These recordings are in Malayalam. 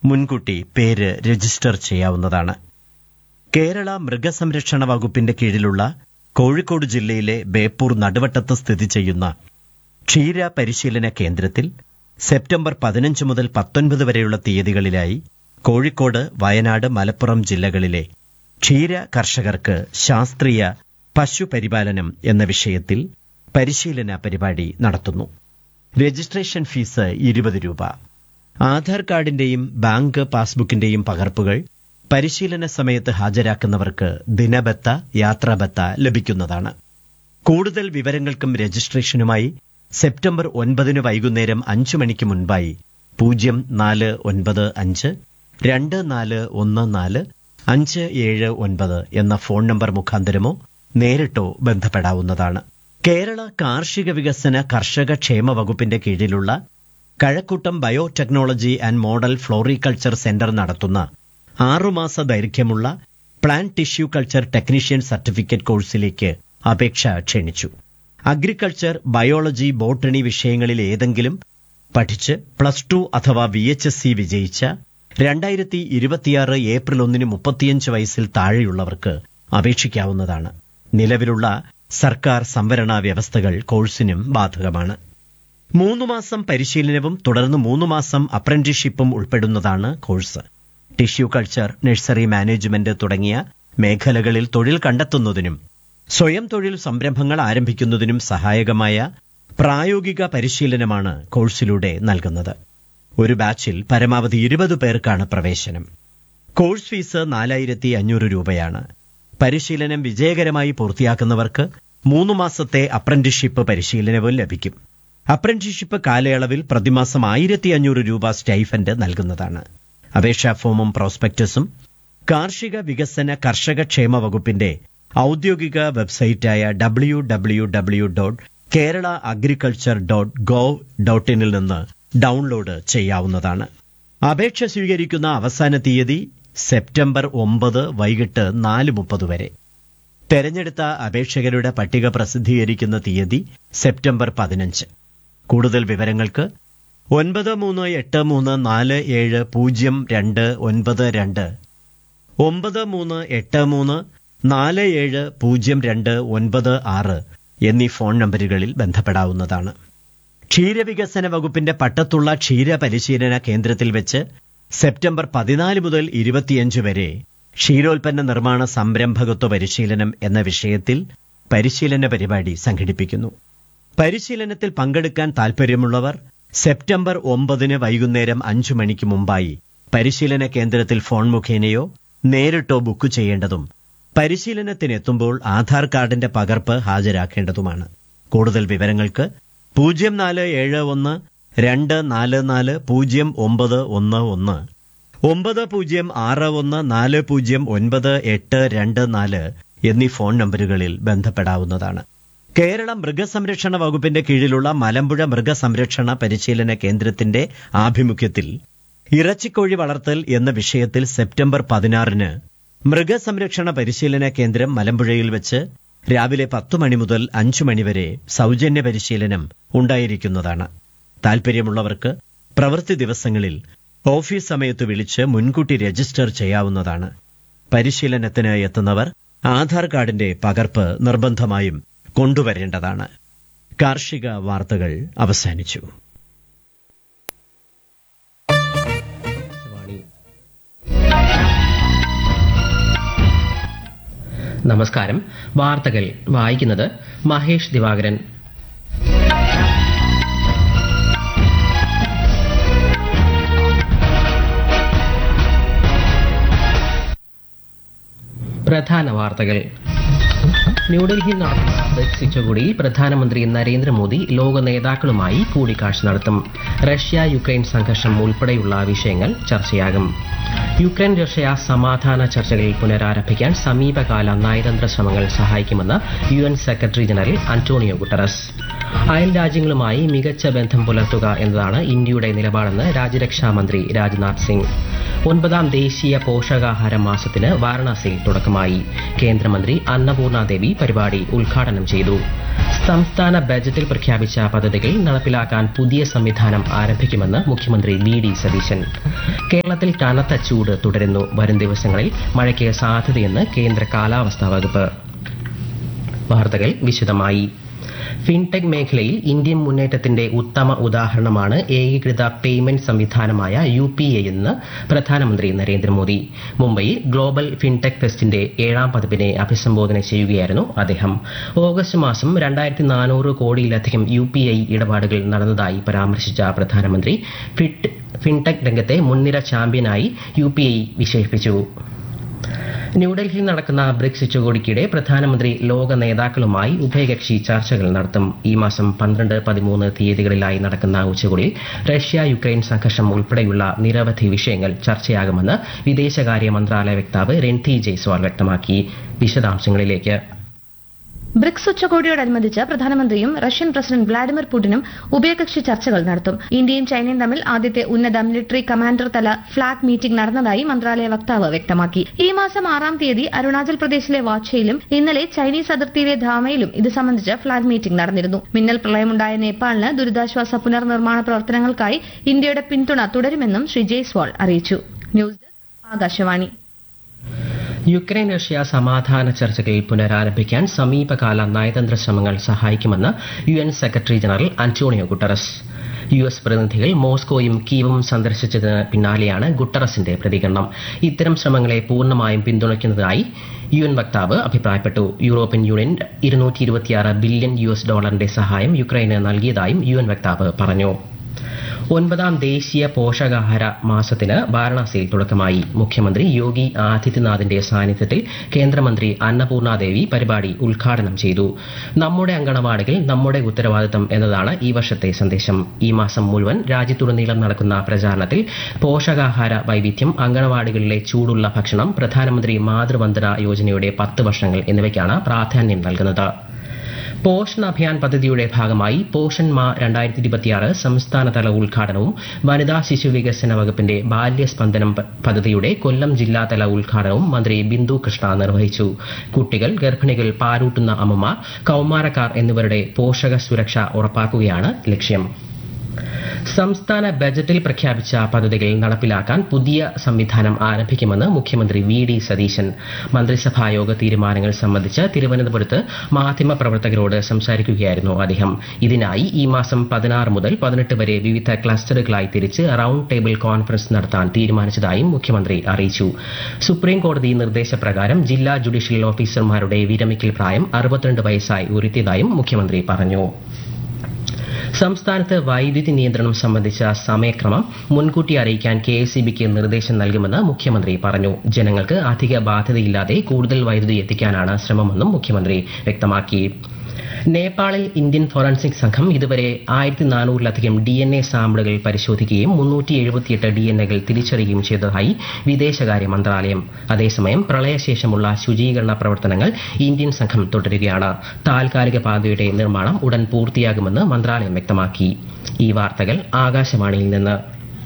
മുൻകൂട്ടി പേര് രജിസ്റ്റർ ചെയ്യാവുന്നതാണ് കേരള മൃഗസംരക്ഷണ വകുപ്പിന്റെ കീഴിലുള്ള കോഴിക്കോട് ജില്ലയിലെ ബേപ്പൂർ നടുവട്ടത്ത് സ്ഥിതി ചെയ്യുന്ന ക്ഷീര പരിശീലന കേന്ദ്രത്തിൽ സെപ്റ്റംബർ പതിനഞ്ച് മുതൽ പത്തൊൻപത് വരെയുള്ള തീയതികളിലായി കോഴിക്കോട് വയനാട് മലപ്പുറം ജില്ലകളിലെ ക്ഷീര കർഷകർക്ക് ശാസ്ത്രീയ പശുപരിപാലനം എന്ന വിഷയത്തിൽ പരിശീലന പരിപാടി നടത്തുന്നു രജിസ്ട്രേഷൻ ഫീസ് ഇരുപത് രൂപ ആധാർ കാർഡിന്റെയും ബാങ്ക് പാസ്ബുക്കിന്റെയും പകർപ്പുകൾ പരിശീലന സമയത്ത് ഹാജരാക്കുന്നവർക്ക് ദിനബത്ത യാത്രാബത്ത ലഭിക്കുന്നതാണ് കൂടുതൽ വിവരങ്ങൾക്കും രജിസ്ട്രേഷനുമായി സെപ്റ്റംബർ ഒൻപതിന് വൈകുന്നേരം അഞ്ചു മണിക്ക് മുൻപായി പൂജ്യം നാല് ഒൻപത് അഞ്ച് രണ്ട് നാല് ഒന്ന് നാല് അഞ്ച് ഏഴ് ഒൻപത് എന്ന ഫോൺ നമ്പർ മുഖാന്തരമോ നേരിട്ടോ ബന്ധപ്പെടാവുന്നതാണ് കേരള കാർഷിക വികസന കർഷക ക്ഷേമ വകുപ്പിന്റെ കീഴിലുള്ള Kazhakkoottam biotechnology and model floriculture centre നടത്തുന്ന ആറുമാസ ദൈർഘ്യമുള്ള plant tissue culture technician certificate കോഴ്സിലേക്ക് അപേക്ഷ ക്ഷണിച്ചു അഗ്രികൾച്ചർ ബയോളജി ബോട്ടണി വിഷയങ്ങളിൽ ഏതെങ്കിലും പഠിച്ച് പ്ലസ് ടു അഥവാ വി എച്ച് എസ് സി വിജയിച്ച രണ്ടായിരത്തി ഇരുപത്തിയാറ് ഏപ്രിൽ ഒന്നിന് മുപ്പത്തിയഞ്ച് വയസ്സിൽ താഴെയുള്ളവർക്ക് അപേക്ഷിക്കാവുന്നതാണ് നിലവിലുള്ള സർക്കാർ സംവരണ വ്യവസ്ഥകൾ കോഴ്സിനും ബാധകമാണ് മൂന്ന് മാസം പരിശീലനവും തുടർന്ന് മൂന്ന് മാസം അപ്രന്റീഷിപ്പും ഉൾപ്പെടുന്നതാണ് course tissue culture nursery management തുടങ്ങിയ മേഖലകളിൽ തൊഴിൽ കണ്ടെത്തുന്നതിനും സ്വയം തൊഴിൽ സംരംഭങ്ങൾ ആരംഭിക്കുന്നതിനും സഹായകമായ പ്രായോഗിക പരിശീലനമാണ് കോഴ്സിലൂടെ നൽകുന്നത് ഒരു ബാച്ചിൽ പരമാവധി ഇരുപത് പേർക്കാണ് പ്രവേശനം കോഴ്സ് ഫീസ് നാലായിരത്തി അഞ്ഞൂറ് രൂപയാണ് പരിശീലനം വിജയകരമായി പൂർത്തിയാക്കുന്നവർക്ക് മൂന്ന് മാസത്തെ അപ്രന്റീഷിപ്പ് പരിശീലനവും ലഭിക്കും അപ്രന്റീഷിപ്പ് കാലയളവിൽ പ്രതിമാസം ആയിരത്തി അഞ്ഞൂറ് രൂപ സ്റ്റൈഫൻഡ് നൽകുന്നതാണ് അപേക്ഷാ ഫോമും പ്രോസ്പെക്ടസും കാർഷിക വികസന കർഷക ക്ഷേമ വകുപ്പിന്റെ ഔദ്യോഗിക വെബ്സൈറ്റായ W W W dot Kerala agriculture dot gov dot ഇനിൽ നിന്ന് ഡൗൺലോഡ് ചെയ്യാവുന്നതാണ് അപേക്ഷ സ്വീകരിക്കുന്ന അവസാന തീയതി സെപ്റ്റംബർ ഒമ്പത് വൈകിട്ട് നാല് മുപ്പത് വരെ തെരഞ്ഞെടുത്ത അപേക്ഷകരുടെ പട്ടിക പ്രസിദ്ധീകരിക്കുന്ന തീയതി സെപ്റ്റംബർ പതിനഞ്ച് കൂടുതൽ വിവരങ്ങൾക്ക് ഒൻപത് മൂന്ന് എട്ട് മൂന്ന് നാല് ഏഴ് പൂജ്യം രണ്ട് ഒൻപത് രണ്ട് ഒമ്പത് മൂന്ന് എട്ട് മൂന്ന് നാല് ഏഴ് പൂജ്യം രണ്ട് ഒൻപത് ആറ് എന്നീ ഫോൺ നമ്പറുകളിൽ ബന്ധപ്പെടാവുന്നതാണ് ക്ഷീരവികസന വകുപ്പിന്റെ പട്ടത്തുള്ള ക്ഷീര പരിശീലന കേന്ദ്രത്തിൽ വെച്ച് സെപ്റ്റംബർ പതിനാല് മുതൽ ഇരുപത്തിയഞ്ച് വരെ ക്ഷീരോൽപ്പന്ന നിർമ്മാണ സംരംഭകത്വ പരിശീലനം എന്ന വിഷയത്തിൽ പരിശീലന പരിപാടി സംഘടിപ്പിക്കുന്നു പരിശീലനത്തിൽ പങ്കെടുക്കാൻ താൽപ്പര്യമുള്ളവർ സെപ്റ്റംബർ ഒമ്പതിന് വൈകുന്നേരം അഞ്ചു മണിക്ക് മുമ്പായി പരിശീലന കേന്ദ്രത്തിൽ ഫോൺ മുഖേനയോ നേരിട്ടോ ബുക്ക് ചെയ്യേണ്ടതും പരിശീലനത്തിനെത്തുമ്പോൾ ആധാർ കാർഡിന്റെ പകർപ്പ് ഹാജരാക്കേണ്ടതുമാണ് കൂടുതൽ വിവരങ്ങൾക്ക് പൂജ്യം നാല് ഏഴ് ഒന്ന് രണ്ട് നാല് നാല് പൂജ്യം ഒമ്പത് ഒന്ന് ഒന്ന് ഒമ്പത് പൂജ്യം ആറ് ഒന്ന് നാല് പൂജ്യം ഒൻപത് എട്ട് രണ്ട് നാല് എന്നീ ഫോൺ നമ്പറുകളിൽ ബന്ധപ്പെടാവുന്നതാണ് കേരള മൃഗസംരക്ഷണ വകുപ്പിന്റെ കീഴിലുള്ള മലമ്പുഴ മൃഗസംരക്ഷണ പരിശീലന കേന്ദ്രത്തിന്റെ ആഭിമുഖ്യത്തിൽ ഇറച്ചിക്കോഴി വളർത്തൽ എന്ന വിഷയത്തിൽ സെപ്റ്റംബർ പതിനാറിന് മൃഗസംരക്ഷണ പരിശീലന കേന്ദ്രം മലമ്പുഴയിൽ വെച്ച് രാവിലെ പത്തു മണി മുതൽ അഞ്ചു മണിവരെ സൗജന്യ പരിശീലനം ഉണ്ടായിരിക്കുന്നതാണ് താൽപ്പര്യമുള്ളവർക്ക് പ്രവൃത്തി ദിവസങ്ങളിൽ ഓഫീസ് സമയത്ത് വിളിച്ച് മുൻകൂട്ടി രജിസ്റ്റർ ചെയ്യാവുന്നതാണ് പരിശീലനത്തിന് എത്തുന്നവർ ആധാർ കാർഡിന്റെ പകർപ്പ് നിർബന്ധമായും കൊണ്ടുവരേണ്ടതാണ് കാർഷിക വാർത്തകൾ അവസാനിച്ചു നമസ്കാരം വാർത്തകൾ വായിക്കുന്നത് മഹേഷ് ദിവാകരൻ പ്രധാന വാർത്തകൾ ന്യൂഡൽഹിയിൽ നടക്കുന്ന ബ്രിക്സ് ഉച്ചകോടിയിൽ പ്രധാനമന്ത്രി നരേന്ദ്രമോദി ലോക നേതാക്കളുമായി കൂടിക്കാഴ്ച നടത്തും റഷ്യ യുക്രൈൻ സംഘർഷം ഉൾപ്പെടെയുള്ള വിഷയങ്ങൾ ചർച്ചയാകും യുക്രൈൻ റഷ്യ സമാധാന ചർച്ചകൾ പുനരാരംഭിക്കാൻ സമീപകാല നയതന്ത്ര ശ്രമങ്ങൾ സഹായിക്കുമെന്ന് U N secretary general Antonio Guterres അയൽ രാജ്യങ്ങളുമായി മികച്ച ബന്ധം പുലർത്തുക എന്നതാണ് ഇന്ത്യയുടെ നിലപാടെന്ന് രാജ്യരക്ഷാ മന്ത്രി രാജ്നാഥ് സിംഗ് ഒൻപതാം ദേശീയ പോഷകാഹാര മാസത്തിന് വാരണാസിയിൽ തുടക്കമായി കേന്ദ്രമന്ത്രി അന്നപൂർണ ദേവി പരിപാടി ഉദ്ഘാടനം ചെയ്തു സംസ്ഥാന ബജറ്റിൽ പ്രഖ്യാപിച്ച പദ്ധതികൾ നടപ്പിലാക്കാൻ പുതിയ സംവിധാനം ആരംഭിക്കുമെന്ന് മുഖ്യമന്ത്രി വി ഡി സതീശൻ കേരളത്തിൽ കനത്ത ചൂട് തുടരുന്നു വരും ദിവസങ്ങളിൽ മഴയ്ക്ക് സാധ്യതയെന്ന് കേന്ദ്ര കാലാവസ്ഥാ വകുപ്പ് വാർത്തകൾ വിശദമായി ഫിൻടെക് മേഖലയിൽ ഇന്ത്യൻ മുന്നേറ്റത്തിന്റെ ഉത്തമ ഉദാഹരണമാണ് ഏകീകൃത പേയ്മെന്റ് സംവിധാനമായ യു പി ഐ എന്ന് പ്രധാനമന്ത്രി നരേന്ദ്രമോദി മുംബൈയിൽ ഗ്ലോബൽ ഫിൻടെക് ഫെസ്റ്റിന്റെ ഏഴാം പതിപ്പിനെ അഭിസംബോധന ചെയ്യുകയായിരുന്നു അദ്ദേഹം ഓഗസ്റ്റ് മാസം രണ്ടായിരത്തി നാനൂറ് കോടിയിലധികം യു പി ഐ ഇടപാടുകൾ നടന്നതായി പരാമർശിച്ച പ്രധാനമന്ത്രി ഫിറ്റ് ഫിൻടെക് രംഗത്തെ മുൻനിര ചാമ്പ്യനായി യു പി ഐ വിശേഷിപ്പിച്ചു ന്യൂഡൽഹിയിൽ നടക്കുന്ന ബ്രിക്സ് ഉച്ചകോടിക്കിടെ പ്രധാനമന്ത്രി ലോക നേതാക്കളുമായി ഉഭയകക്ഷി ചർച്ചകൾ നടത്തും ഈ മാസം പന്ത്രണ്ട് പതിമൂന്ന് തീയതികളിലായി നടക്കുന്ന ഉച്ചകോടിയിൽ റഷ്യ യുക്രൈൻ സംഘർഷം ഉൾപ്പെടെയുള്ള നിരവധി വിഷയങ്ങൾ ചർച്ചയാകുമെന്ന് വിദേശകാര്യ മന്ത്രാലയ വക്താവ് രൺധി ജയ്സ്വാൾ വ്യക്തമാക്കി വിശദാംശങ്ങളിലേക്ക് ബ്രിക്സ് ഉച്ചകോടിയോടനുബന്ധിച്ച് പ്രധാനമന്ത്രിയും റഷ്യൻ പ്രസിഡന്റ് വ്ളാഡിമിർ പുടിനും ഉഭയകക്ഷി ചർച്ചകൾ നടത്തും ഇന്ത്യയും ചൈനയും തമ്മിൽ ആദ്യത്തെ ഉന്നത മിലിറ്ററി കമാൻഡർ തല ഫ്ളാഗ് മീറ്റിംഗ് നടന്നതായി മന്ത്രാലയ വക്താവ് വ്യക്തമാക്കി ഈ മാസം ആറാം തീയതി അരുണാചൽ പ്രദേശിലെ വാച്ചയിലും ഇന്നലെ ചൈനീസ് അതിർത്തിയിലെ ധാമയിലും ഇത് സംബന്ധിച്ച് ഫ്ളാഗ് മീറ്റിംഗ് നടന്നിരുന്നു മിന്നൽ പ്രളയമുണ്ടായ നേപ്പാളിന് ദുരിതാശ്വാസ പുനർനിർമ്മാണ പ്രവർത്തനങ്ങൾക്കായി ഇന്ത്യയുടെ പിന്തുണ തുടരുമെന്നും ശ്രീ ജയ്സ്വാൾ അറിയിച്ചു news desk Akashvani Ukraine Russia സമാധാന ചർച്ചകൾ പുനരാരംഭിക്കാൻ സമീപകാല നയതന്ത്ര ശ്രമങ്ങൾ സഹായിക്കുമെന്ന് U N secretary general Antonio Guterres U S പ്രതിനിധികൾ മോസ്കോയും കീവും സന്ദർശിച്ചതിന് പിന്നാലെയാണ് ഗുട്ടറസിന്റെ പ്രതികരണം ഇത്തരം ശ്രമങ്ങളെ പൂർണ്ണമായും പിന്തുണയ്ക്കുന്നതായി യു എൻ വക്താവ് അഭിപ്രായപ്പെട്ടു യൂറോപ്യൻ യൂണിയൻ ഇരുന്നൂറ്റി ഇരുപത്തിയാറ് ബില്യൺ യു എസ് ഡോളറിന്റെ സഹായം യുക്രൈന് നൽകിയതായും യു എൻ വക്താവ് പറഞ്ഞു ഒൻപതാം ദേശീയ പോഷകാഹാര മാസത്തിന് വാരണാസിയിൽ തുടക്കമായി മുഖ്യമന്ത്രി യോഗി ആദിത്യനാഥിന്റെ സാന്നിധ്യത്തിൽ കേന്ദ്രമന്ത്രി അന്നപൂർണ ദേവി പരിപാടി ഉദ്ഘാടനം ചെയ്തു നമ്മുടെ അങ്കണവാടികൾ നമ്മുടെ ഉത്തരവാദിത്തം എന്നതാണ് ഈ വർഷത്തെ സന്ദേശം ഈ മാസം മുഴുവൻ രാജ്യത്തുടനീളം നടക്കുന്ന പ്രചാരണത്തിൽ പോഷകാഹാര വൈവിധ്യം അങ്കണവാടികളിലെ ചൂടുള്ള ഭക്ഷണം പ്രധാനമന്ത്രി മാതൃവന്ദന യോജനയുടെ പത്ത് വർഷങ്ങൾ എന്നിവയ്ക്കാണ് പ്രാധാന്യം നൽകുന്നത് പോഷൺ അഭിയാൻ പദ്ധതിയുടെ ഭാഗമായി പോഷൺ മാ രണ്ടായിരത്തി ഇരുപത്തിയാറ് സംസ്ഥാനതല ഉദ്ഘാടനവും വനിതാ ശിശു വികസന വകുപ്പിന്റെ ബാല്യസ്പന്ദനം പ- പദ്ധതിയുടെ കൊല്ലം ജില്ലാതല ഉദ്ഘാടനവും മന്ത്രി ബിന്ദു കൃഷ്ണ നിർവഹിച്ചു കുട്ടികൾ ഗർഭിണികൾ പാലൂട്ടുന്ന അമ്മമാർ കൌമാരക്കാർ എന്നിവരുടെ പോഷക സുരക്ഷ ഉറപ്പാക്കുകയാണ് ലക്ഷ്യം സംസ്ഥാന ബജറ്റിൽ പ്രഖ്യാപിച്ച പദ്ധതികൾ നടപ്പിലാക്കാൻ പുതിയ സംവിധാനം ആരംഭിക്കുമെന്ന് മുഖ്യമന്ത്രി വി ഡി സതീശൻ മന്ത്രിസഭായോഗ തീരുമാനങ്ങൾ സംബന്ധിച്ച് തിരുവനന്തപുരത്ത് മാധ്യമപ്രവർത്തകരോട് സംസാരിക്കുകയായിരുന്നു അദ്ദേഹം ഇതിനായി ഈ മാസം പതിനാറ് മുതൽ പതിനെട്ട് വരെ വിവിധ ക്ലസ്റ്ററുകളായി തിരിച്ച് റൌണ്ട് ടേബിൾ കോൺഫറൻസ് നടത്താൻ തീരുമാനിച്ചതായും മുഖ്യമന്ത്രി അറിയിച്ചു സുപ്രീം കോടതി നിർദ്ദേശപ്രകാരം ജില്ലാ ജുഡീഷ്യൽ ഓഫീസർമാരുടെ വിരമിക്കൽ പ്രായം അറുപത്തിരണ്ട് വയസ്സായി ഉയർത്തിയതായും മുഖ്യമന്ത്രി പറഞ്ഞു സംസ്ഥാനത്ത് വൈദ്യുതി നിയന്ത്രണം സംബന്ധിച്ച സമയക്രമം മുൻകൂട്ടി അറിയിക്കാൻ കെ എസ് നിർദ്ദേശം നൽകുമെന്ന് മുഖ്യമന്ത്രി പറഞ്ഞു ജനങ്ങൾക്ക് അധിക ബാധ്യതയില്ലാതെ കൂടുതൽ വൈദ്യുതി എത്തിക്കാനാണ് ശ്രമമെന്നും മുഖ്യമന്ത്രി വ്യക്തമാക്കി നേപ്പാളിൽ ഇന്ത്യൻ ഫോറൻസിക് സംഘം ഇതുവരെ ആയിരത്തി നാനൂറിലധികം ഡി എൻ എ സാമ്പിളുകൾ പരിശോധിക്കുകയും മുന്നൂറ്റി എഴുപത്തിയെട്ട് ഡി എൻ എകൾ തിരിച്ചറിയുകയും ചെയ്തതായി വിദേശകാര്യ മന്ത്രാലയം അതേസമയം പ്രളയശേഷമുള്ള ശുചീകരണ പ്രവർത്തനങ്ങൾ ഇന്ത്യൻ സംഘം തുടരുകയാണ് താൽക്കാലിക പാതയുടെ നിർമ്മാണം ഉടൻ പൂർത്തിയാകുമെന്ന് മന്ത്രാലയം വ്യക്തമാക്കി ഈ വാർത്തകൾ ആകാശവാണിയിൽ നിന്ന്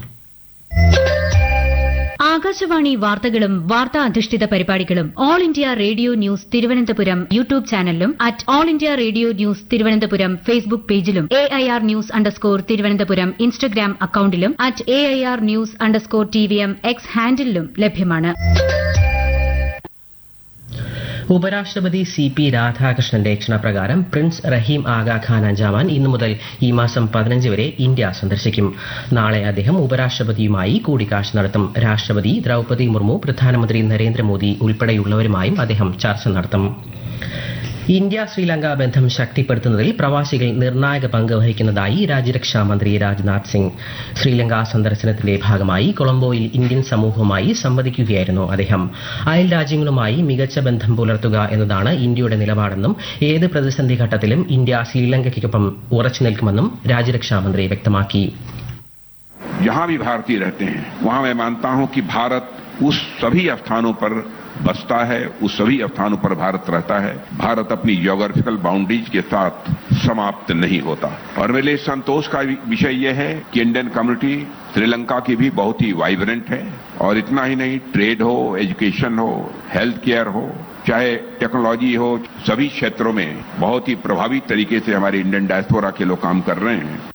ആകാശവാണി വാർത്തകളും വാർത്താ അധിഷ്ഠിത പരിപാടികളും all India radio news Thiruvananthapuram YouTube ചാനലിലും at all India radio news Thiruvananthapuram Facebook പേജിലും A I R news underscore Thiruvananthapuram Instagram അക്കൌണ്ടിലും at A I R news underscore T V M X ഹാൻഡിലും ലഭ്യമാണ് ഉപരാഷ്ട്രപതി സി പി രാധാകൃഷ്ണന്റെ ക്ഷണപ്രകാരം പ്രിൻസ് റഹീം ആഗാ ഖാൻ അഞ്ചാമാൻ ഇന്നു മുതൽ ഈ മാസം പതിനഞ്ച് വരെ ഇന്ത്യ സന്ദർശിക്കും നാളെ അദ്ദേഹം ഉപരാഷ്ട്രപതിയുമായി കൂടിക്കാഴ്ച നടത്തും രാഷ്ട്രപതി ദ്രൌപദി മുർമു പ്രധാനമന്ത്രി നരേന്ദ്രമോദി ഉൾപ്പെടെയുള്ളവരുമായും അദ്ദേഹം ചർച്ച നടത്തും ഇന്ത്യ ശ്രീലങ്ക ബന്ധം ശക്തിപ്പെടുത്തുന്നതിൽ പ്രവാസികൾ നിർണായക പങ്ക് വഹിക്കുന്നതായി രാജ്യരക്ഷാ മന്ത്രി രാജ്നാഥ് സിംഗ് ശ്രീലങ്ക സന്ദർശനത്തിന്റെ ഭാഗമായി കൊളംബോയിൽ ഇന്ത്യൻ സമൂഹവുമായി സംവദിക്കുകയായിരുന്നു അദ്ദേഹം അയൽ രാജ്യങ്ങളുമായി മികച്ച ബന്ധം പുലർത്തുക എന്നതാണ് ഇന്ത്യയുടെ നിലപാടെന്നും ഏത് പ്രതിസന്ധി ഘട്ടത്തിലും ഇന്ത്യ ശ്രീലങ്കയ്ക്കൊപ്പം ഉറച്ചു നിൽക്കുമെന്നും രാജ്യരക്ഷാ മന്ത്രി വ്യക്തമാക്കി जहां भी भारतीय रहते हैं वहां मैं मानता हूं कि भारत उस सभी स्थानों पर बसता है उस सभी स्थानों पर भारत रहता है भारत अपनी ज्योग्राफिकल बाउंड्रीज के साथ समाप्त नहीं होता और मेरे लिए संतोष का विषय यह है कि इंडियन कम्युनिटी श्रीलंका की भी बहुत ही वाइब्रेंट है और इतना ही नहीं ट्रेड हो एजुकेशन हो हेल्थ केयर हो चाहे टेक्नोलॉजी हो सभी क्षेत्रों में बहुत ही प्रभावी तरीके से हमारे इंडियन डायस्पोरा के लोग काम कर रहे हैं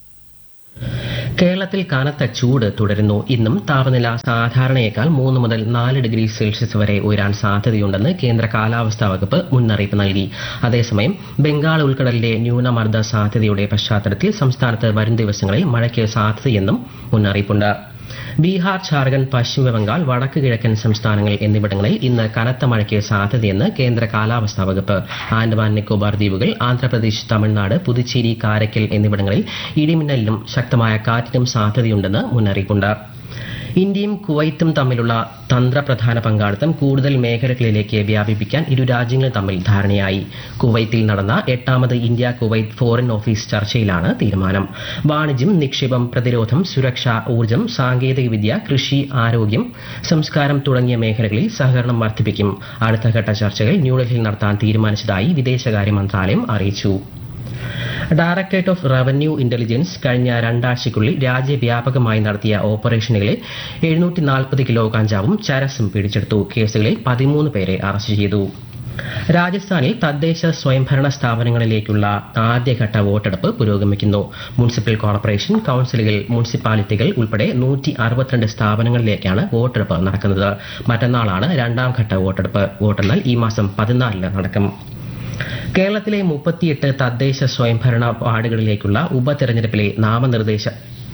കേരളത്തിൽ കനത്ത ചൂട് തുടരുന്നു ഇന്നും താപനില സാധാരണയേക്കാൾ മൂന്ന് മുതൽ നാല് ഡിഗ്രി സെൽഷ്യസ് വരെ ഉയരാൻ സാധ്യതയുണ്ടെന്ന് കേന്ദ്ര കാലാവസ്ഥാ വകുപ്പ് മുന്നറിയിപ്പ് നൽകി അതേസമയം ബംഗാൾ ഉൾക്കടലിലെ ന്യൂനമർദ്ദ സാധ്യതയുടെ പശ്ചാത്തലത്തിൽ സംസ്ഥാനത്ത് വരും ദിവസങ്ങളിൽ മഴയ്ക്ക് സാധ്യതയെന്നും മുന്നറിയിപ്പുണ്ട് ബീഹാർ ഝാർഖണ്ഡ് പശ്ചിമ ബംഗാൾ വടക്ക് കിഴക്കൻ സംസ്ഥാനങ്ങൾ എന്നിവിടങ്ങളിൽ ഇന്ന് കനത്ത മഴയ്ക്ക് സാധ്യതയെന്ന് കേന്ദ്ര കാലാവസ്ഥാ വകുപ്പ് ആൻഡമാൻ നിക്കോബാർ ദ്വീപുകൾ ആന്ധ്രാപ്രദേശ് തമിഴ്നാട് പുതുച്ചേരി കാരയ്ക്കൽ എന്നിവിടങ്ങളിൽ ഇടിമിന്നലിനും ശക്തമായ കാറ്റിനും സാധ്യതയുണ്ടെന്ന് മുന്നറിയിപ്പുണ്ട് ഇന്ത്യയും കുവൈത്തും തമ്മിലുള്ള തന്ത്രപ്രധാന പങ്കാളിത്തം കൂടുതൽ മേഖലകളിലേക്ക് വ്യാപിപ്പിക്കാൻ ഇരു രാജ്യങ്ങളും തമ്മിൽ ധാരണയായി കുവൈത്തിൽ നടന്ന എട്ടാമത് ഇന്ത്യ കുവൈത്ത് ഫോറിൻ ഓഫീസ് ചർച്ചയിലാണ് തീരുമാനം വാണിജ്യം നിക്ഷേപം പ്രതിരോധം സുരക്ഷ ഊർജ്ജം സാങ്കേതികവിദ്യ കൃഷി ആരോഗ്യം സംസ്കാരം തുടങ്ങിയ മേഖലകളിൽ സഹകരണം വർദ്ധിപ്പിക്കും അടുത്തഘട്ട ചർച്ചകൾ ന്യൂഡൽഹിയിൽ നടത്താൻ തീരുമാനിച്ചതായി വിദേശകാര്യ മന്ത്രാലയം അറിയിച്ചു ഡയറക്ടറേറ്റ് ഓഫ് റവന്യൂ ഇന്റലിജൻസ് കഴിഞ്ഞ രണ്ടാഴ്ചയ്ക്കുള്ളിൽ രാജ്യവ്യാപകമായി നടത്തിയ ഓപ്പറേഷനുകളിൽ എഴുന്നൂറ്റി നാൽപ്പത് കിലോ കഞ്ചാവും ചരസും പിടിച്ചെടുത്തു കേസുകളിൽ പതിമൂന്ന് പേരെ അറസ്റ്റ് ചെയ്തു രാജസ്ഥാനിൽ തദ്ദേശ സ്വയംഭരണ സ്ഥാപനങ്ങളിലേക്കുള്ള ആദ്യഘട്ട വോട്ടെടുപ്പ് പുരോഗമിക്കുന്നു മുനിസിപ്പൽ കോർപ്പറേഷൻ കൌൺസിലുകൾ മുനിസിപ്പാലിറ്റികൾ ഉൾപ്പെടെ നൂറ്റി അറുപത്തിരണ്ട് സ്ഥാപനങ്ങളിലേക്കാണ് വോട്ടെടുപ്പ് നടക്കുന്നത് മറ്റന്നാളാണ് രണ്ടാം ഘട്ട വോട്ടെടുപ്പ് വോട്ടെണ്ണൽ ഈ മാസം പതിനാലിന് നടക്കും കേരളത്തിലെ മുപ്പത്തിയെട്ട് തദ്ദേശ സ്വയംഭരണ വാർഡുകളിലേക്കുള്ള ഉപതെരഞ്ഞെടുപ്പിലെ നാമനിർദ്ദേശ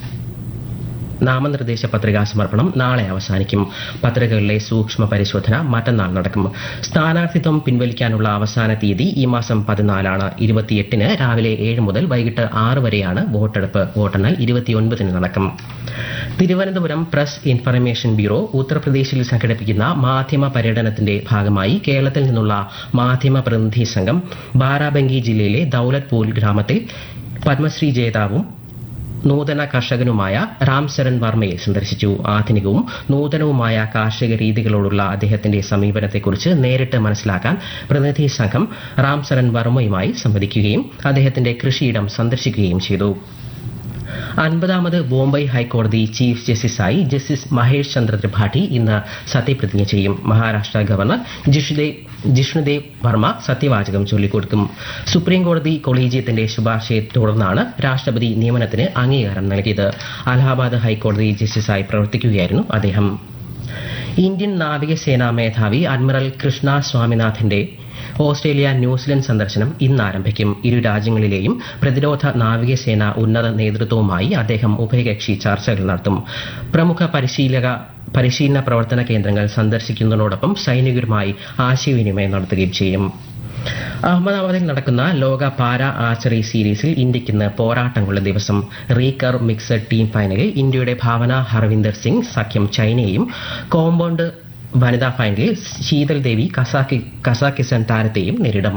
നാമനിർദ്ദേശ പത്രികാ സമർപ്പണം നാളെ അവസാനിക്കും പത്രികകളിലെ സൂക്ഷ്മ പരിശോധന മറ്റന്നാൾ നടക്കും സ്ഥാനാർത്ഥിത്വം പിൻവലിക്കാനുള്ള അവസാന തീയതി ഈ മാസം പതിനാലാണ് ഇരുപത്തിയെട്ടിന് രാവിലെ ഏഴ് മുതൽ വൈകിട്ട് ആറ് വരെയാണ് വോട്ടെടുപ്പ് വോട്ടെണ്ണൽ ഇരുപത്തിയൊൻപതിന് നടക്കും തിരുവനന്തപുരം പ്രസ് ഇൻഫർമേഷൻ ബ്യൂറോ ഉത്തർപ്രദേശിൽ സംഘടിപ്പിക്കുന്ന മാധ്യമ പര്യടനത്തിന്റെ ഭാഗമായി കേരളത്തിൽ നിന്നുള്ള മാധ്യമ പ്രതിനിധി സംഘം ബാരാബങ്കി ജില്ലയിലെ ദൌലത്പൂർ ഗ്രാമത്തിൽ പത്മശ്രീ ജേതാവും നൂതന കർഷകനുമായ റാം ശരൺ വർമ്മയെ സന്ദർശിച്ചു ആധുനികവും നൂതനവുമായ കാർഷിക രീതികളോടുള്ള അദ്ദേഹത്തിന്റെ സമീപനത്തെക്കുറിച്ച് നേരിട്ട് മനസ്സിലാക്കാൻ പ്രതിനിധി സംഘം റാം ശരൺ വർമ്മയുമായി സംവദിക്കുകയും അദ്ദേഹത്തിന്റെ കൃഷിയിടം സന്ദർശിക്കുകയും ചെയ്തു അൻപതാമത് ബോംബെ ഹൈക്കോടതി ചീഫ് ജസ്റ്റിസായി ജസ്റ്റിസ് മഹേഷ് ചന്ദ്ര ത്രിപാഠി ഇന്ന് സത്യപ്രതിജ്ഞ ചെയ്യും മഹാരാഷ്ട്ര ഗവർണർ ജിഷ്ണുദേവ് ജിഷ്ണുദേവ് വർമ്മ സത്യവാചകം ചൊല്ലിക്കൊടുക്കും സുപ്രീം കോടതി കൊളീജിയത്തിന്റെ ശുപാർശയെ തുടർന്നാണ് രാഷ്ട്രപതി നിയമനത്തിന് അംഗീകാരം നൽകിയത് അലഹാബാദ് ഹൈക്കോടതി ജസ്റ്റിസായി പ്രവർത്തിക്കുകയായിരുന്നു അദ്ദേഹം ഇന്ത്യൻ നാവികസേനാ മേധാവി അഡ്മിറൽ കൃഷ്ണ സ്വാമിനാഥന്റെ ഓസ്ട്രേലിയ ന്യൂസിലൻഡ് സന്ദർശനം ഇന്ന് ആരംഭിക്കും ഇരു രാജ്യങ്ങളിലെയും പ്രതിരോധ നാവികസേന ഉന്നത നേതൃത്വവുമായി അദ്ദേഹം ഉഭയകക്ഷി ചർച്ചകൾ നടത്തും പ്രമുഖ പരിശീലക പരിശീലന പ്രവർത്തന കേന്ദ്രങ്ങൾ സന്ദർശിക്കുന്നതിനോടൊപ്പം സൈനികരുമായി ആശയവിനിമയം നടത്തുകയും ചെയ്യും അഹമ്മദാബാദിൽ നടക്കുന്ന ലോക പാരാ ആർച്ചറി സീരീസിൽ ഇന്ത്യയ്ക്ക് ഇന്ന് പോരാട്ടങ്ങളുടെ ദിവസം റീകർ മിക്സഡ് ടീം ഫൈനലിൽ ഇന്ത്യയുടെ ഭാവന ഹർവിന്ദർ സിംഗ് സഖ്യം ചൈനയെയും കോമ്പൗണ്ട് വനിതാ ഫൈനലിൽ ശീതൽ ദേവി കസാക്കി കസാക്കിസ്ഥാൻ താരത്തെയും നേരിടും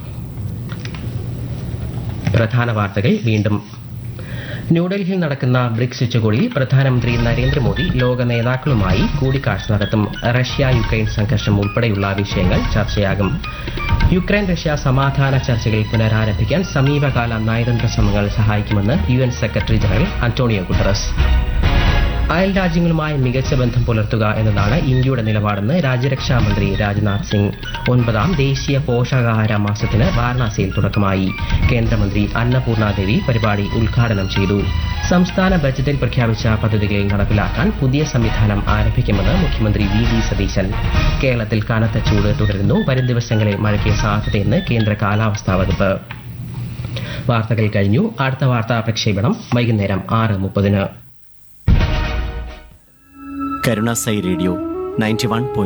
പ്രധാന വാർത്തകൾ വീണ്ടും ന്യൂഡൽഹിയിൽ നടക്കുന്ന ബ്രിക്സ് ഉച്ചകോടിയിൽ പ്രധാനമന്ത്രി നരേന്ദ്രമോദി ലോക നേതാക്കളുമായി കൂടിക്കാഴ്ച നടത്തും റഷ്യ യുക്രൈൻ സംഘർഷം ഉൾപ്പെടെയുള്ള വിഷയങ്ങൾ ചർച്ചയാകും യുക്രൈൻ റഷ്യ സമാധാന ചർച്ചകൾ പുനരാരംഭിക്കാൻ സമീപകാല നയതന്ത്ര ശ്രമങ്ങൾ സഹായിക്കുമെന്ന് U N secretary general Antonio Guterres അയൽ രാജ്യങ്ങളുമായി മികച്ച ബന്ധം പുലർത്തുക എന്നതാണ് ഇന്ത്യയുടെ നിലപാടെന്ന് രാജ്യരക്ഷാ മന്ത്രി രാജ്നാഥ് സിംഗ് ഒൻപതാം ദേശീയ പോഷകാഹാര മാസത്തിന് വാരണാസിയിൽ തുടക്കമായി കേന്ദ്രമന്ത്രി അന്നപൂർണ ദേവി പരിപാടി ഉദ്ഘാടനം ചെയ്തു സംസ്ഥാന ബജറ്റിൽ പ്രഖ്യാപിച്ച പദ്ധതികൾ നടപ്പിലാക്കാൻ പുതിയ സംവിധാനം ആരംഭിക്കുമെന്ന് മുഖ്യമന്ത്രി വി ഡി സതീശൻ കേരളത്തിൽ കനത്ത ചൂട് തുടരുന്നു വരും ദിവസങ്ങളിൽ മഴയ്ക്ക് സാധ്യതയെന്ന് കേന്ദ്ര കാലാവസ്ഥാ വകുപ്പ് വാർത്തകൾ കഴിഞ്ഞു അടുത്ത വാർത്താ പ്രക്ഷേപണം വൈകുന്നേരം ആറ് മുപ്പതിന് കരുണാസൈ റേഡിയോ നയൻറ്റി വൺ